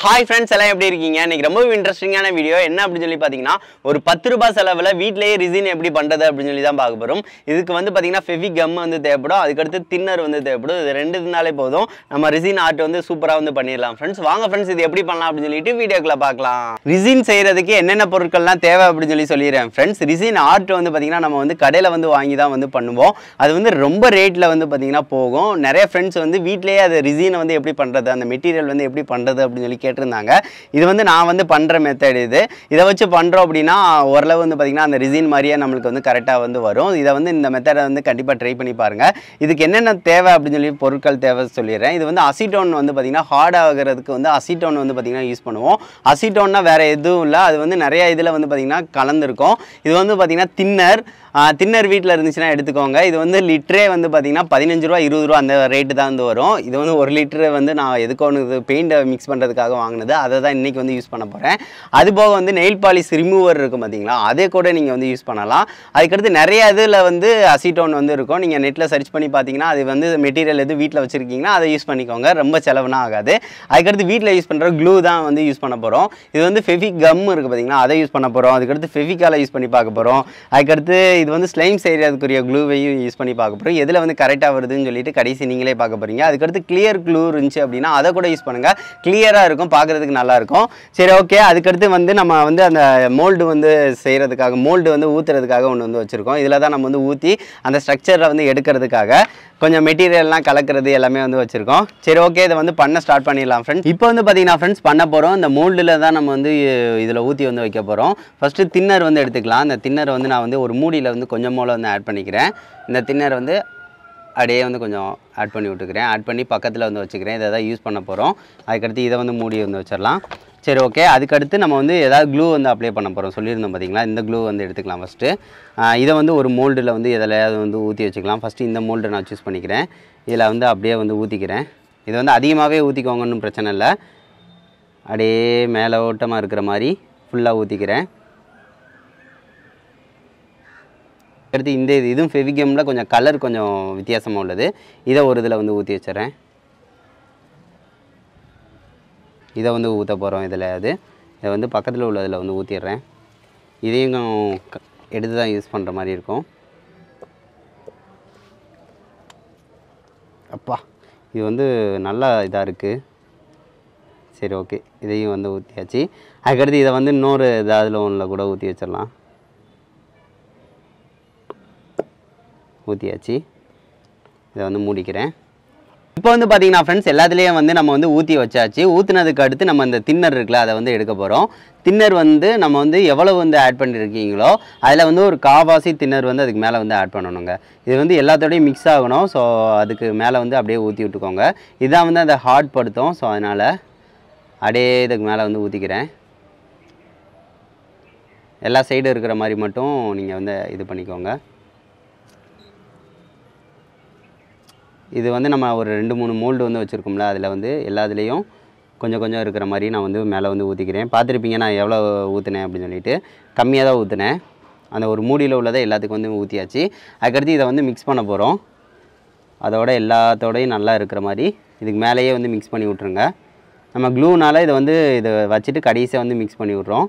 hi friends எல்லாம் எப்படி இருக்கீங்க இன்னைக்கு ரொம்ப இன்ட்ரெஸ்டிங்கான வீடியோ என்ன அப்படின்னு சொல்லி பார்த்தீங்கன்னா ஒரு பத்து ரூபாய் செலவில் வீட்டிலேயே ரிசின் எப்படி பண்ணுறது அப்படின்னு சொல்லி தான் பார்க்க போகிறோம் இதுக்கு வந்து பார்த்தீங்கன்னா ஃபெவி கம் வந்து தேவைப்படும் அதுக்கடுத்து தின்னர் வந்து தேவைப்படும் இது ரெண்டு இருந்தாலே போதும் நம்ம ரிசின் ஆர்ட் வந்து சூப்பராக வந்து பண்ணிடலாம் ஃப்ரெண்ட்ஸ் வாங்க ஃப்ரெண்ட்ஸ் இது எப்படி பண்ணலாம் அப்படின்னு சொல்லிட்டு வீடியோக்குள்ள பார்க்கலாம் ரிசின் செய்கிறதுக்கு என்னென்ன பொருட்கள்லாம் தேவை அப்படின்னு சொல்லி சொல்லிடுறேன் ஃப்ரெண்ட்ஸ் ரிசின் ஆர்ட் வந்து பார்த்தீங்கன்னா நம்ம வந்து கடையில் வந்து வாங்கி தான் வந்து பண்ணுவோம் அது வந்து ரொம்ப ரேட்டில் வந்து பார்த்தீங்கன்னா போகும் நிறைய ஃப்ரெண்ட்ஸ் வந்து வீட்டிலேயே அது ரிசினை வந்து எப்படி பண்ணுறது அந்த மெட்டீரியல் வந்து எப்படி பண்ணுறது அப்படின்னு சொல்லி கேட்டிருந்தாங்க இது வந்து நான் வந்து பண்ணுற மெத்தட் இது இதை வச்சு பண்ணுறோம் அப்படின்னா ஓரளவு வந்து பார்த்திங்கன்னா அந்த ரிசின் மாதிரியே நம்மளுக்கு வந்து கரெக்டாக வந்து வரும் இதை வந்து இந்த மெத்தடை வந்து கண்டிப்பாக ட்ரை பண்ணி பாருங்கள் இதுக்கு என்னென்ன தேவை அப்படின்னு சொல்லி பொருட்கள் தேவை சொல்லிடுறேன் இது வந்து அசிட்டோன் வந்து பார்த்திங்கன்னா ஹார்ட் ஆகிறதுக்கு வந்து அசிட்டோன் வந்து பார்த்திங்கன்னா யூஸ் பண்ணுவோம் அசிட்டோன்னா வேறு எதுவும் இல்லை அது வந்து நிறைய இதில் வந்து பார்த்திங்கன்னா கலந்துருக்கும் இது வந்து பார்த்திங்கன்னா தின்னர் தின்னர் வீட்டில் இருந்துச்சுன்னா எடுத்துக்கோங்க இது வந்து லிட்டரே வந்து பார்த்திங்கன்னா பதினஞ்சு ரூபா இருபது ரூபா அந்த ரேட்டு தான் வந்து வரும் இது வந்து ஒரு லிட்டரு வந்து நான் எதுக்கு ஒன்று பெயிண்டை மிக்ஸ் பண்ணுறதுக்காக வாங்கினது அதை தான் இன்றைக்கி வந்து யூஸ் பண்ண போகிறேன் அது போக வந்து நெயில் பாலிஷ் ரிமூவர் இருக்கும் பார்த்தீங்களா அதே கூட நீங்கள் வந்து யூஸ் பண்ணலாம் அதுக்கடுத்து நிறைய இதில் வந்து அசிட்டோன் வந்து இருக்கும் நீங்கள் நெட்டில் சர்ச் பண்ணி பார்த்தீங்கன்னா அது வந்து மெட்டீரியல் எது வீட்டில் வச்சுருக்கீங்கன்னா அதை யூஸ் பண்ணிக்கோங்க ரொம்ப செலவுனா ஆகாது அதுக்கடுத்து வீட்டில் யூஸ் பண்ணுற க்ளூ தான் வந்து யூஸ் பண்ண போகிறோம் இது வந்து ஃபெவி கம் இருக்குது பார்த்தீங்களா அதை யூஸ் பண்ண போகிறோம் அதுக்கடுத்து ஃபெவிகாலை யூஸ் பண்ணி பார்க்க போகிறோம் அதுக்கடுத்து இது வந்து ஸ்லைம் செய்கிறதுக்குரிய க்ளூவையும் யூஸ் பண்ணி பார்க்க போகிறோம் எதில் வந்து கரெக்டாக வருதுன்னு சொல்லிட்டு கடைசி நீங்களே பார்க்க போகிறீங்க அதுக்கடுத்து கிளியர் க்ளூ இருந்துச்சு அப்படின்னா அதை கூட யூஸ் பண்ணுங்கள் கிளியராக இருக்கும் பார்க்குறதுக்கு நல்லா இருக்கும் சரி ஓகே அதுக்கடுத்து வந்து நம்ம வந்து அந்த மோல்டு வந்து செய்கிறதுக்காக மோல்டு வந்து ஊற்றுறதுக்காக ஒன்று வந்து வச்சுருக்கோம் இதில் தான் நம்ம வந்து ஊற்றி அந்த ஸ்ட்ரக்சரை வந்து எடுக்கிறதுக்காக கொஞ்சம் மெட்டீரியல்லாம் கலக்கிறது எல்லாமே வந்து வச்சுருக்கோம் சரி ஓகே இதை வந்து பண்ண ஸ்டார்ட் பண்ணிடலாம் ஃப்ரெண்ட்ஸ் இப்போ வந்து பார்த்தீங்கன்னா ஃப்ரெண்ட்ஸ் பண்ண போகிறோம் இந்த மோல்டில் தான் நம்ம வந்து இதில் ஊற்றி வந்து வைக்க போகிறோம் ஃபஸ்ட்டு தின்னர் வந்து எடுத்துக்கலாம் இந்த தின்னர் வந்து நான் வந்து ஒரு மூடியில் வந்து கொஞ்சம் மூலம் வந்து ஆட் பண்ணிக்கிறேன் இந்த தின்னர் வந்து அப்படியே வந்து கொஞ்சம் ஆட் பண்ணி விட்டுக்கிறேன் ஆட் பண்ணி பக்கத்தில் வந்து வச்சுக்கிறேன் இதை தான் யூஸ் பண்ண போகிறோம் அதுக்கடுத்து இதை வந்து மூடி வந்து வச்சிடலாம் சரி ஓகே அதுக்கடுத்து நம்ம வந்து ஏதாவது க்ளூ வந்து அப்ளை பண்ண போகிறோம் சொல்லியிருந்தோம் பார்த்தீங்களா இந்த க்ளூ வந்து எடுத்துக்கலாம் ஃபஸ்ட்டு இதை வந்து ஒரு மோல்டில் வந்து எதிலையாவது வந்து ஊற்றி வச்சுக்கலாம் ஃபஸ்ட்டு இந்த மோல்டை நான் சூஸ் பண்ணிக்கிறேன் இதில் வந்து அப்படியே வந்து ஊற்றிக்கிறேன் இது வந்து அதிகமாகவே ஊற்றிக்கோங்கன்னு பிரச்சனை இல்லை அப்படியே மேலே ஓட்டமாக இருக்கிற மாதிரி ஃபுல்லாக ஊற்றிக்கிறேன் அடுத்து இந்த இது இதுவும் ஃபெவிகமில் கொஞ்சம் கலர் கொஞ்சம் வித்தியாசமாக உள்ளது இதை ஒரு இதில் வந்து ஊற்றி வச்சிடறேன் இதை வந்து ஊற்ற போகிறோம் இதில் அது இதை வந்து பக்கத்தில் உள்ளதில் வந்து ஊற்றிடுறேன் இதையும் க- எடுத்து தான் யூஸ் பண்ணுற மாதிரி இருக்கும் அப்பா இது வந்து நல்லா இதாக இருக்குது சரி ஓகே இதையும் வந்து ஊற்றியாச்சு அதுக்கடுத்து இதை வந்து இன்னொரு இதாதில் ஒன்றில் கூட ஊற்றி வச்சிடலாம் ஊற்றியாச்சு இதை வந்து மூடிக்கிறேன் இப்போ வந்து பார்த்தீங்கன்னா ஃப்ரெண்ட்ஸ் எல்லாத்துலேயும் வந்து நம்ம வந்து ஊற்றி வச்சாச்சு ஊற்றுனதுக்கு அடுத்து நம்ம இந்த தின்னர் இருக்குல்ல அதை வந்து எடுக்க போகிறோம் தின்னர் வந்து நம்ம வந்து எவ்வளோ வந்து ஆட் பண்ணியிருக்கீங்களோ அதில் வந்து ஒரு காவாசி தின்னர் வந்து அதுக்கு மேலே வந்து ஆட் பண்ணணுங்க இது வந்து எல்லாத்தோடையும் மிக்ஸ் ஆகணும் ஸோ அதுக்கு மேலே வந்து அப்படியே ஊற்றி விட்டுக்கோங்க இதான் வந்து அந்த ஹார்ட் படுத்தும் ஸோ அதனால் அப்படியே இதுக்கு மேலே வந்து ஊற்றிக்கிறேன் எல்லா சைடும் இருக்கிற மாதிரி மட்டும் நீங்கள் வந்து இது பண்ணிக்கோங்க இது வந்து நம்ம ஒரு ரெண்டு மூணு மோல்டு வந்து வச்சுருக்கோம்ல அதில் வந்து எல்லாத்துலேயும் கொஞ்சம் கொஞ்சம் இருக்கிற மாதிரி நான் வந்து மேலே வந்து ஊற்றிக்கிறேன் பார்த்துருப்பீங்க நான் எவ்வளோ ஊற்றினேன் அப்படின்னு சொல்லிட்டு கம்மியாக தான் ஊற்றினேன் அந்த ஒரு மூடியில் உள்ளதை எல்லாத்துக்கும் வந்து ஊற்றியாச்சு அதுக்கடுத்து இதை வந்து மிக்ஸ் பண்ண போகிறோம் அதோட எல்லாத்தோடையும் நல்லா இருக்கிற மாதிரி இதுக்கு மேலேயே வந்து மிக்ஸ் பண்ணி விட்ருங்க நம்ம க்ளூனால் இதை வந்து இதை வச்சுட்டு கடைசியாக வந்து மிக்ஸ் பண்ணி விட்றோம்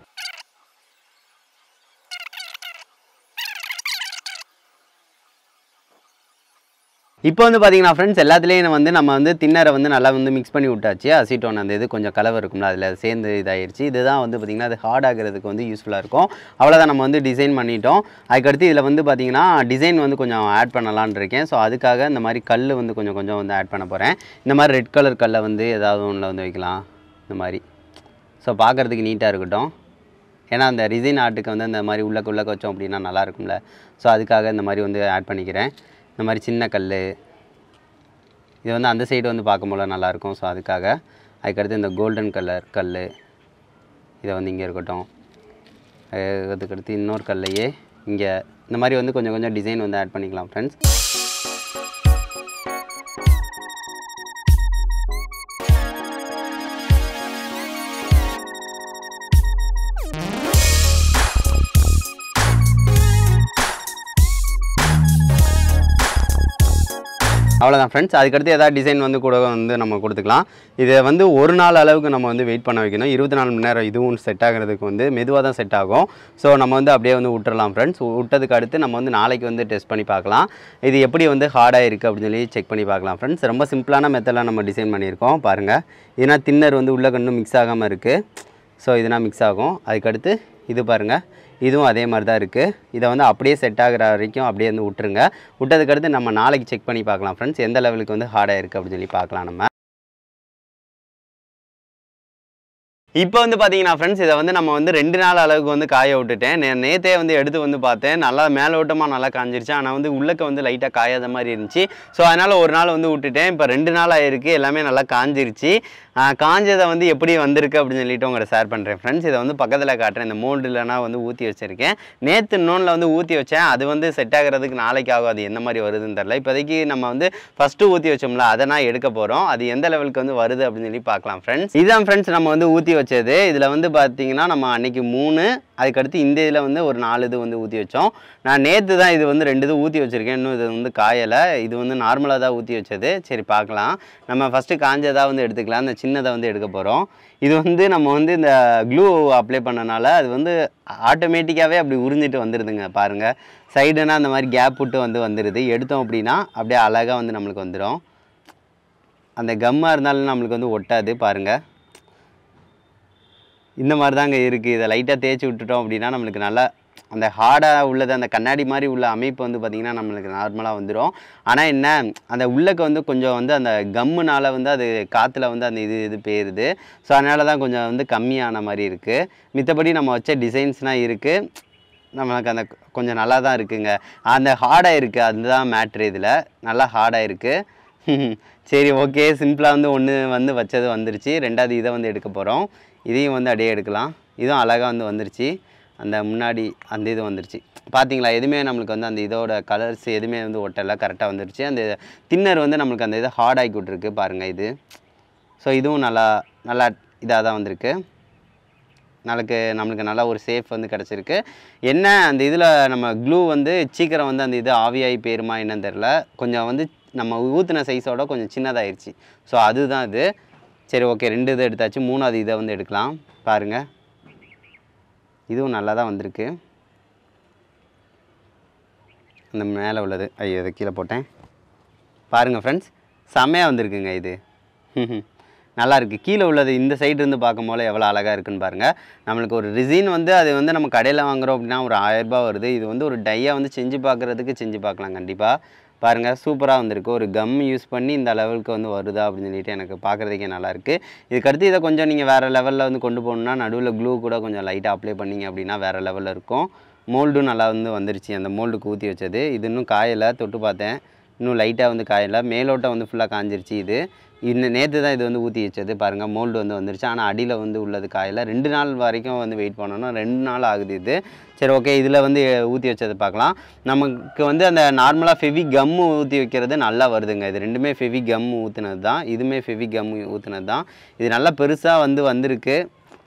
இப்போ வந்து பார்த்தீங்கன்னா ஃப்ரெண்ட்ஸ் எல்லாத்துலேயும் வந்து நம்ம வந்து தின்னரை வந்து நல்லா வந்து மிக்ஸ் பண்ணி விட்டாச்சு அசிட்டோன் அந்த இது கொஞ்சம் கலவை இருக்கும்ல அதில் சேர்ந்து இதாயிருச்சு இதுதான் வந்து பார்த்திங்கன்னா அது ஹார்ட் ஆகிறதுக்கு வந்து யூஸ்ஃபுல்லாக இருக்கும் அவ்வளோதான் நம்ம வந்து டிசைன் பண்ணிட்டோம் அதுக்கடுத்து இதில் வந்து பார்த்திங்கன்னா டிசைன் வந்து கொஞ்சம் ஆட் பண்ணலான்னு இருக்கேன் ஸோ அதுக்காக இந்த மாதிரி கல் வந்து கொஞ்சம் கொஞ்சம் வந்து ஆட் பண்ண போகிறேன் இந்த மாதிரி ரெட் கலர் கல்லை வந்து ஏதாவது ஒன்றில் வந்து வைக்கலாம் இந்த மாதிரி ஸோ பார்க்குறதுக்கு நீட்டாக இருக்கட்டும் ஏன்னா அந்த ரிசைன் ஆர்ட்டுக்கு வந்து இந்த மாதிரி உள்ளக்க உள்ளக்க வச்சோம் அப்படின்னா நல்லா இருக்கும்ல ஸோ அதுக்காக இந்த மாதிரி வந்து ஆட் பண்ணிக்கிறேன் இந்த மாதிரி சின்ன கல் இது வந்து அந்த சைடு வந்து பார்க்கும்போது நல்லாயிருக்கும் ஸோ அதுக்காக அதுக்கடுத்து இந்த கோல்டன் கலர் கல் இதை வந்து இங்கே இருக்கட்டும் அஹ் அதுக்கடுத்து இன்னொரு கல்லையே இங்கே இந்த மாதிரி வந்து கொஞ்சம் கொஞ்சம் டிசைன் வந்து ஆட் பண்ணிக்கலாம் ஃப்ரெண்ட்ஸ் அவ்வளோதான் ஃப்ரெண்ட்ஸ் அதுக்கடுத்து ஏதாவது டிசைன் வந்து கூட வந்து நம்ம கொடுத்துக்கலாம் இதை வந்து ஒரு நாள் அளவுக்கு நம்ம வந்து வெயிட் பண்ண வைக்கணும் இருபத்தி நாலு மணி நேரம் இதுவும் செட் ஆகிறதுக்கு வந்து மெதுவாக தான் செட் ஆகும் ஸோ நம்ம வந்து அப்படியே வந்து விட்டுறலாம் ஃப்ரெண்ட்ஸ் விட்டதுக்கு அடுத்து நம்ம வந்து நாளைக்கு வந்து டெஸ்ட் பண்ணி பார்க்கலாம் இது எப்படி வந்து ஹார்டாக இருக்குது அப்படின்னு சொல்லி செக் பண்ணி பார்க்கலாம் ஃப்ரெண்ட்ஸ் ரொம்ப சிம்பிளான மெத்தடில் நம்ம டிசைன் பண்ணியிருக்கோம் பாருங்கள் ஏன்னா தின்னர் வந்து உள்ள கண்ணும் மிக்ஸ் ஆகாமல் இருக்குது ஸோ இதுனா மிக்ஸ் ஆகும் அதுக்கடுத்து இது பாருங்கள் இதுவும் அதே மாதிரி தான் இருக்குது இதை வந்து அப்படியே செட் ஆகிற வரைக்கும் அப்படியே வந்து விட்டுருங்க விட்டதுக்கடுத்து நம்ம நாளைக்கு செக் பண்ணி பார்க்கலாம் ஃப்ரெண்ட்ஸ் எந்த லெவலுக்கு வந்து ஹார்டாக இருக்குது அப்படின்னு சொல்லி பார்க்கலாம் நம்ம இப்போ வந்து பார்த்தீங்கன்னா ஃப்ரெண்ட்ஸ் இதை வந்து நம்ம வந்து ரெண்டு நாள் அளவுக்கு வந்து காய விட்டுட்டேன் நே நேற்றே வந்து எடுத்து வந்து பார்த்தேன் நல்லா மேலோட்டமாக நல்லா காஞ்சிருச்சு ஆனால் வந்து உள்ளக்க வந்து லைட்டாக காயாத மாதிரி இருந்துச்சு ஸோ அதனால் ஒரு நாள் வந்து விட்டுட்டேன் இப்போ ரெண்டு நாள் ஆயிருக்கு எல்லாமே நல்லா காஞ்சிருச்சு ஆஹ் காஞ்சதை வந்து எப்படி வந்திருக்கு அப்படின்னு சொல்லிட்டு உங்களை ஷேர் பண்ணுறேன் ஃப்ரெண்ட்ஸ் இதை வந்து பக்கத்தில் காட்டுறேன் இந்த மோல்டுலனா வந்து ஊற்றி வச்சுருக்கேன் நேற்று இன்னொன்றில் வந்து ஊற்றி வச்சேன் அது வந்து செட் ஆகிறதுக்கு நாளைக்கு ஆகும் அது எந்த மாதிரி வருதுன்னு தெரில இப்போதைக்கு நம்ம வந்து ஃபஸ்ட்டு ஊற்றி வச்சோம்ல அதை நான் எடுக்க போகிறோம் அது எந்த லெவலுக்கு வந்து வருது அப்படின்னு சொல்லி பார்க்கலாம் ஃப்ரெண்ட்ஸ் இதான் ஃப்ரெண்ட்ஸ் நம்ம வந்து ஊற்றி வச்சது இதில் வந்து பார்த்தீங்கன்னா நம்ம அன்னைக்கு மூணு அதுக்கடுத்து இந்த இதில் வந்து ஒரு நாலு இது வந்து ஊற்றி வச்சோம் நான் நேற்று தான் இது வந்து ரெண்டு இது ஊற்றி வச்சுருக்கேன் இன்னும் இது வந்து காயலை இது வந்து நார்மலாக தான் ஊற்றி வச்சது சரி பார்க்கலாம் நம்ம ஃபஸ்ட்டு காஞ்சதாக வந்து எடுத்துக்கலாம் இந்த சின்னதை வந்து எடுக்க போகிறோம் இது வந்து நம்ம வந்து இந்த க்ளூ அப்ளை பண்ணனால அது வந்து ஆட்டோமேட்டிக்காகவே அப்படி உறிஞ்சிட்டு வந்துடுதுங்க பாருங்கள் சைடுனா அந்த மாதிரி கேப் விட்டு வந்து வந்துடுது எடுத்தோம் அப்படின்னா அப்படியே அழகாக வந்து நம்மளுக்கு வந்துடும் அந்த கம்மாக இருந்தாலும் நம்மளுக்கு வந்து ஒட்டாது பாருங்கள் இந்த மாதிரி தாங்க இருக்குது இதை லைட்டாக தேய்ச்சி விட்டுட்டோம் அப்படின்னா நம்மளுக்கு நல்லா அந்த ஹார்டாக உள்ளது அந்த கண்ணாடி மாதிரி உள்ள அமைப்பு வந்து பார்த்திங்கன்னா நம்மளுக்கு நார்மலாக வந்துடும் ஆனால் என்ன அந்த உள்ளக்க வந்து கொஞ்சம் வந்து அந்த கம்முனால வந்து அது காற்றுல வந்து அந்த இது இது போயிருது ஸோ அதனால தான் கொஞ்சம் வந்து கம்மியான மாதிரி இருக்குது மித்தபடி நம்ம வச்ச டிசைன்ஸ்லாம் இருக்குது நம்மளுக்கு அந்த கொஞ்சம் நல்லா தான் இருக்குங்க அந்த ஹார்டாக இருக்குது அதுதான் மேட்ரு இதில் நல்லா ஹார்டாக இருக்குது சரி ஓகே சிம்பிளாக வந்து ஒன்று வந்து வச்சது வந்துருச்சு ரெண்டாவது இதை வந்து எடுக்க போகிறோம் இதையும் வந்து அப்படியே எடுக்கலாம் இதுவும் அழகாக வந்து வந்துருச்சு அந்த முன்னாடி அந்த இது வந்துருச்சு பார்த்தீங்களா எதுவுமே நம்மளுக்கு வந்து அந்த இதோட கலர்ஸ் எதுவுமே வந்து ஒட்டலை கரெக்டாக வந்துருச்சு அந்த தின்னர் வந்து நம்மளுக்கு அந்த இதை ஹார்ட் ஆக்கி விட்ருக்கு பாருங்கள் இது ஸோ இதுவும் நல்லா நல்லா இதாக தான் வந்திருக்கு நாளைக்கு நம்மளுக்கு நல்லா ஒரு சேஃப் வந்து கிடச்சிருக்கு என்ன அந்த இதில் நம்ம க்ளூ வந்து சீக்கிரம் வந்து அந்த இது ஆவியாகி போயிருமா என்னன்னு தெரில கொஞ்சம் வந்து நம்ம ஊற்றின சைஸோட கொஞ்சம் சின்னதாயிருச்சு ஸோ அதுதான் இது சரி ஓகே ரெண்டு இதை எடுத்தாச்சு மூணாவது இதை வந்து எடுக்கலாம் பாருங்கள் இதுவும் நல்லா தான் வந்திருக்கு அந்த மேலே உள்ளது ஐயோ இதை கீழே போட்டேன் பாருங்கள் ஃப்ரெண்ட்ஸ் செம்மையாக வந்திருக்குங்க இது நல்லா இருக்குது கீழே உள்ளது இந்த சைடு இருந்து பார்க்கும் போல எவ்வளோ அழகாக இருக்குன்னு பாருங்கள் நம்மளுக்கு ஒரு ரிசின் வந்து அது வந்து நம்ம கடையில் வாங்குறோம் அப்படின்னா ஒரு ஆயிரரூபா வருது இது வந்து ஒரு டையாக வந்து செஞ்சு பார்க்குறதுக்கு செஞ்சு பார்க்கலாம் கண்டிப்பாக பாருங்கள் சூப்பராக வந்திருக்கு ஒரு கம் யூஸ் பண்ணி இந்த லெவலுக்கு வந்து வருதா அப்படின்னு சொல்லிட்டு எனக்கு பார்க்குறதுக்கே நல்லாயிருக்கு இதுக்கடுத்து இதை கொஞ்சம் நீங்கள் வேறு லெவலில் வந்து கொண்டு போகணுன்னா நடுவில் க்ளூ கூட கொஞ்சம் லைட்டாக அப்ளை பண்ணீங்க அப்படின்னா வேறு லெவலில் இருக்கும் மோல்டும் நல்லா வந்து வந்துருச்சு அந்த மோல்டுக்கு ஊற்றி வச்சது இது இன்னும் காயலை தொட்டு பார்த்தேன் இன்னும் லைட்டாக வந்து காயலை மேலோட்டம் வந்து ஃபுல்லாக காஞ்சிருச்சு இது இன்னும் நேற்று தான் இது வந்து ஊற்றி வச்சது பாருங்கள் மோல்டு வந்து வந்துருச்சு ஆனால் அடியில் வந்து உள்ளது காயலை ரெண்டு நாள் வரைக்கும் வந்து வெயிட் பண்ணணும் ரெண்டு நாள் ஆகுது இது சரி ஓகே இதில் வந்து ஊற்றி வச்சது பார்க்கலாம் நமக்கு வந்து அந்த நார்மலாக ஃபெவி கம்மு ஊற்றி வைக்கிறது நல்லா வருதுங்க இது ரெண்டுமே ஃபெவி கம் ஊற்றுனது தான் இதுவுமே ஃபெவி கம் ஊற்றுனது தான் இது நல்லா பெருசாக வந்து வந்திருக்கு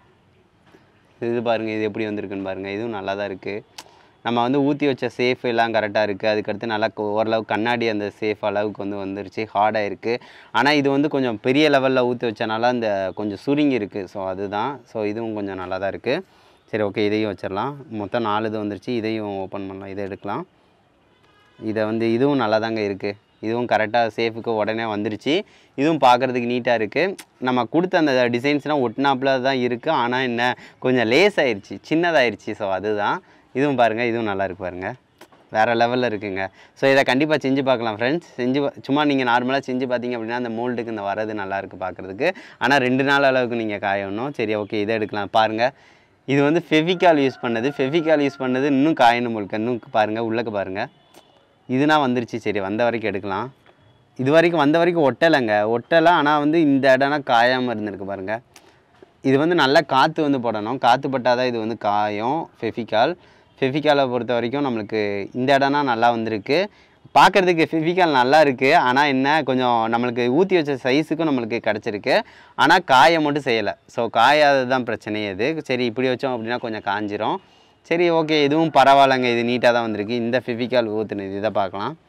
இது பாருங்கள் இது எப்படி வந்திருக்குன்னு பாருங்கள் இதுவும் நல்லா தான் இருக்குது நம்ம வந்து ஊற்றி வச்ச சேஃப் எல்லாம் கரெக்டாக இருக்குது அதுக்கடுத்து நல்லா கொ- ஓரளவு கண்ணாடி அந்த சேஃப் அளவுக்கு வந்து வந்துருச்சு ஹார்டாக இருக்குது ஆனால் இது வந்து கொஞ்சம் பெரிய லெவலில் ஊற்றி வச்சனால அந்த கொஞ்சம் சுருங்கி இருக்குது ஸோ அதுதான் ஸோ இதுவும் கொஞ்சம் நல்லா தான் இருக்குது சரி ஓகே இதையும் வச்சிடலாம் மொத்தம் நாலு இது வந்துருச்சு இதையும் ஓப்பன் பண்ணலாம் இதை எடுக்கலாம் இதை வந்து இதுவும் நல்லா தாங்க இருக்குது இதுவும் கரெக்டாக சேஃபுக்கு உடனே வந்துருச்சு இதுவும் பார்க்குறதுக்கு நீட்டாக இருக்குது நம்ம கொடுத்த அந்த டிசைன்ஸ்லாம் ஒட்டினாப்புல தான் இருக்குது ஆனால் என்ன கொஞ்சம் லேஸ் ஆயிடுச்சு சின்னதாயிருச்சு ஸோ அதுதான் இதுவும் பாருங்கள் இதுவும் நல்லா இருக்கு பாருங்கள் வேறு லெவலில் இருக்குங்க ஸோ இதை கண்டிப்பாக செஞ்சு பார்க்கலாம் ஃப்ரெண்ட்ஸ் செஞ்சு பா- சும்மா நீங்கள் நார்மலாக செஞ்சு பார்த்தீங்க அப்படின்னா அந்த மோல்டுக்கு இந்த வரது நல்லா இருக்கு பார்க்குறதுக்கு ஆனால் ரெண்டு நாள் அளவுக்கு நீங்கள் காயணும் சரி ஓகே இதை எடுக்கலாம் பாருங்கள் இது வந்து ஃபெவிகால் யூஸ் பண்ணது ஃபெவிகால் யூஸ் பண்ணது இன்னும் காயணும் முழுக்க இன்னும் பாருங்கள் உள்ளக்க பாருங்கள் இதுனா வந்துருச்சு சரி வந்த வரைக்கும் எடுக்கலாம் இது வரைக்கும் வந்த வரைக்கும் ஒட்டலைங்க ஒட்டலை ஆனால் வந்து இந்த இடம்னா காயாமல் இருந்திருக்கு பாருங்க இது வந்து நல்லா காற்று வந்து போடணும் காற்று பட்டால் தான் இது வந்து காயும் ஃபெஃபிகால் ஃபெஃபிகாலை பொறுத்த வரைக்கும் நம்மளுக்கு இந்த இடம்னா நல்லா வந்திருக்கு பார்க்குறதுக்கு ஃபெஃபிகால் நல்லா இருக்குது ஆனால் என்ன கொஞ்சம் நம்மளுக்கு ஊற்றி வச்ச சைஸுக்கும் நம்மளுக்கு கிடச்சிருக்கு ஆனால் காய மட்டும் செய்யலை ஸோ காயாதது தான் பிரச்சனையே இது சரி இப்படி வச்சோம் அப்படின்னா கொஞ்சம் காஞ்சிரும் சரி ஓகே இதுவும் பரவாயில்லைங்க இது நீட்டாக தான் வந்திருக்கு இந்த ஃபெவிகால் ஊற்றுனது இதை பார்க்கலாம்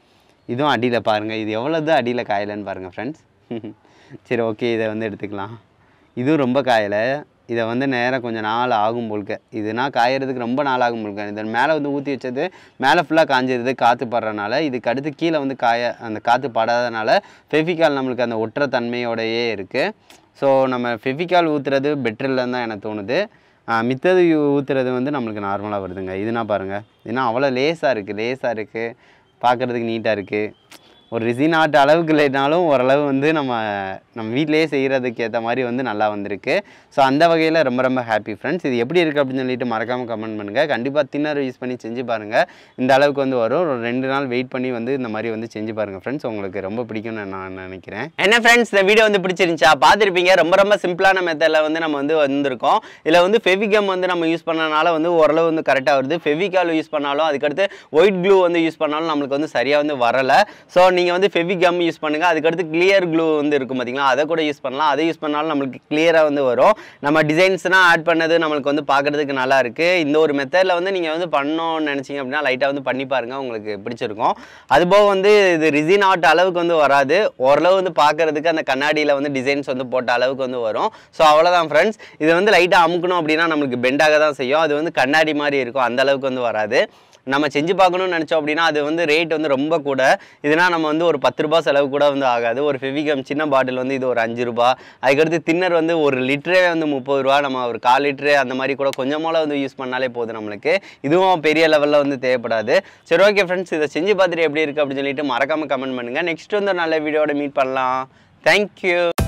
இதுவும் அடியில் பாருங்கள் இது எவ்வளோது அடியில் காயலைன்னு பாருங்கள் ஃப்ரெண்ட்ஸ் சரி ஓகே இதை வந்து எடுத்துக்கலாம் இதுவும் ரொம்ப காயலை இதை வந்து நேராக கொஞ்சம் நாள் ஆகும் போல்க இதுனா காயறதுக்கு ரொம்ப நாள் ஆகும் போல்க இதன் மேலே வந்து ஊற்றி வச்சது மேலே ஃபுல்லாக காஞ்சிருது காற்று படுறனால இதுக்கு அடுத்து கீழே வந்து காய அந்த காற்று படாதனால ஃபெவிகால் நம்மளுக்கு அந்த ஒற்றை தன்மையோடையே இருக்குது ஸோ நம்ம ஃபெவிகால் ஊற்றுறது பெட்டர் இல்லைன்னு தான் எனக்கு தோணுது ஆஹ் மித்தது ஊற்றுறது வந்து நம்மளுக்கு நார்மலாக வருதுங்க இதுனா பாருங்கள் இதுனா அவ்வளோ லேஸாக இருக்குது லேஸாக இருக்குது பார்க்குறதுக்கு நீட்டாக இருக்குது ஒரு ரிசின் ஆர்ட் அளவுக்கு இல்லைனாலும் ஓரளவு வந்து நம்ம நம்ம வீட்டிலேயே செய்கிறதுக்கு ஏற்ற மாதிரி வந்து நல்லா வந்திருக்கு ஸோ அந்த வகையில் ரொம்ப ரொம்ப ஹாப்பி ஃப்ரெண்ட்ஸ் இது எப்படி இருக்குது அப்படின்னு சொல்லிட்டு மறக்காமல் கமெண்ட் பண்ணுங்கள் கண்டிப்பாக தின்னர் யூஸ் பண்ணி செஞ்சு பாருங்கள் இந்த அளவுக்கு வந்து வரும் ஒரு ரெண்டு நாள் வெயிட் பண்ணி வந்து இந்த மாதிரி வந்து செஞ்சு பாருங்கள் ஃப்ரெண்ட்ஸ் உங்களுக்கு ரொம்ப பிடிக்கும்னு நான் நினைக்கிறேன் என்ன ஃப்ரெண்ட்ஸ் இந்த வீடியோ வந்து பிடிச்சிருந்துச்சா பார்த்துருப்பீங்க ரொம்ப ரொம்ப சிம்பிளான மெத்தடில் வந்து நம்ம வந்து வந்திருக்கோம் இதில் வந்து ஃபெவிகம் வந்து நம்ம யூஸ் பண்ணனால வந்து ஓரளவு வந்து கரெக்டாக வருது ஃபெவிகால் யூஸ் பண்ணாலும் அதுக்கடுத்து ஒயிட் க்ளூ வந்து யூஸ் பண்ணாலும் நம்மளுக்கு வந்து சரியாக வந்து வரலை ஸோ நீங்கள் வந்து ஃபெவிகம் யூஸ் பண்ணுங்கள் அதுக்கடுத்து கிளியர் க்ளூ வந்து இருக்கும் பார்த்தீங்களா அதை கூட யூஸ் பண்ணலாம் அதை யூஸ் பண்ணாலும் நம்மளுக்கு கிளியராக வந்து வரும் நம்ம டிசைன்ஸ்லாம் ஆட் பண்ணது நம்மளுக்கு வந்து பார்க்குறதுக்கு நல்லா இருக்குது இந்த ஒரு மெத்தடில் வந்து நீங்கள் வந்து பண்ணோன்னு நினச்சிங்க அப்படின்னா லைட்டாக வந்து பண்ணி பாருங்கள் உங்களுக்கு பிடிச்சிருக்கும் அதுபோக வந்து இது ரிசின் ஆர்ட் அளவுக்கு வந்து வராது ஓரளவு வந்து பார்க்குறதுக்கு அந்த கண்ணாடியில் வந்து டிசைன்ஸ் வந்து போட்ட அளவுக்கு வந்து வரும் ஸோ அவ்வளோதான் ஃப்ரெண்ட்ஸ் இது வந்து லைட்டாக அமுக்கணும் அப்படின்னா நம்மளுக்கு பெண்டாக தான் செய்யும் அது வந்து கண்ணாடி மாதிரி இருக்கும் அந்த அளவுக்கு வந்து வராது நம்ம செஞ்சு பார்க்கணும்னு நினச்சோம் அப்படின்னா அது வந்து ரேட் வந்து ரொம்ப கூட இதுனா நம்ம வந்து ஒரு பத்து ரூபாய் செலவு கூட வந்து ஆகாது ஒரு ஃபெவிகம் சின்ன பாட்டில் வந்து இது ஒரு அஞ்சு ரூபா அதுக்கடுத்து தின்னர் வந்து ஒரு லிட்டரே வந்து முப்பது ரூபா நம்ம ஒரு கால் லிட்டரு அந்த மாதிரி கூட கொஞ்சமால வந்து யூஸ் பண்ணாலே போதும் நம்மளுக்கு இதுவும் பெரிய லெவலில் வந்து தேவைப்படாது சரி ஓகே ஃப்ரெண்ட்ஸ் இதை செஞ்சு பார்த்துட்டு எப்படி இருக்குது அப்படின்னு சொல்லிட்டு மறக்காமல் கமெண்ட் பண்ணுங்கள் நெக்ஸ்ட் வந்து ஒரு நல்ல வீடியோட மீட் பண்ணலாம் தேங்க்யூ